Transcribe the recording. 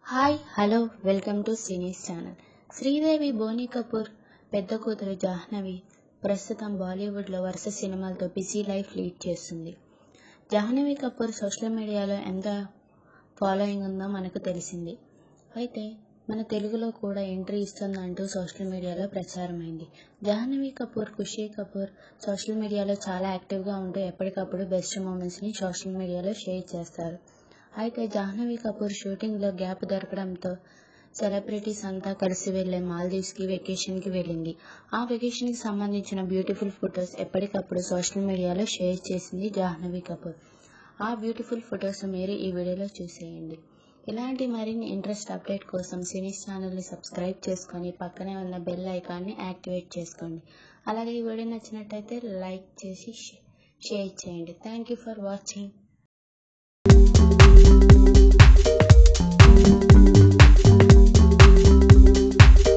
hi hello welcome to సినీస్ channel Sridevi Boney Kapoor పెద్ద కూతురు జాహ్నవి ప్రస్తుతం బాలీవుడ్లో వరుస సినిమాలతో బిజీ లైఫ్ లీడ్ చేస్తుంది జాహ్నవి కపూర్ సోషల్ మీడియాలో ఎంత ఫాలోయింగ్ ఉందో మనకు తెలిసింది అయితే మన తెలుగులో కూడా ఎంట్రీ ఇస్తుందంటూ సోషల్ మీడియాలో ప్రచారమైంది జాహ్నవి కపూర్ ఖుషీ కపూర్ సోషల్ మీడియాలో చాలా యాక్టివ్గా ఉంటూ ఎప్పటికప్పుడు బెస్ట్ మూమెంట్స్ని సోషల్ మీడియాలో షేర్ చేస్తారు అయితే జాహ్నవి కపూర్ షూటింగ్లో గ్యాప్ దొరకడంతో సెలబ్రిటీస్ అంతా కలిసి వెళ్లే మాల్దీవ్స్కి వెకేషన్కి వెళ్ళింది ఆ వెకేషన్కి సంబంధించిన బ్యూటిఫుల్ ఫొటోస్ ఎప్పటికప్పుడు సోషల్ మీడియాలో షేర్ చేసింది జాహ్నవి కపూర్ ఆ బ్యూటిఫుల్ ఫొటోస్ మీరు ఈ వీడియోలో చూసేయండి ఇలాంటి మరిన్ని ఇంట్రెస్ట్ అప్డేట్ కోసం సినీస్ ఛానల్ని సబ్స్క్రైబ్ చేసుకొని పక్కనే ఉన్న బెల్ ఐకాన్ని యాక్టివేట్ చేసుకోండి అలాగే ఈ వీడియో నచ్చినట్టయితే లైక్ చేసి షేర్ చేయండి థ్యాంక్ యూ ఫర్ వాచింగ్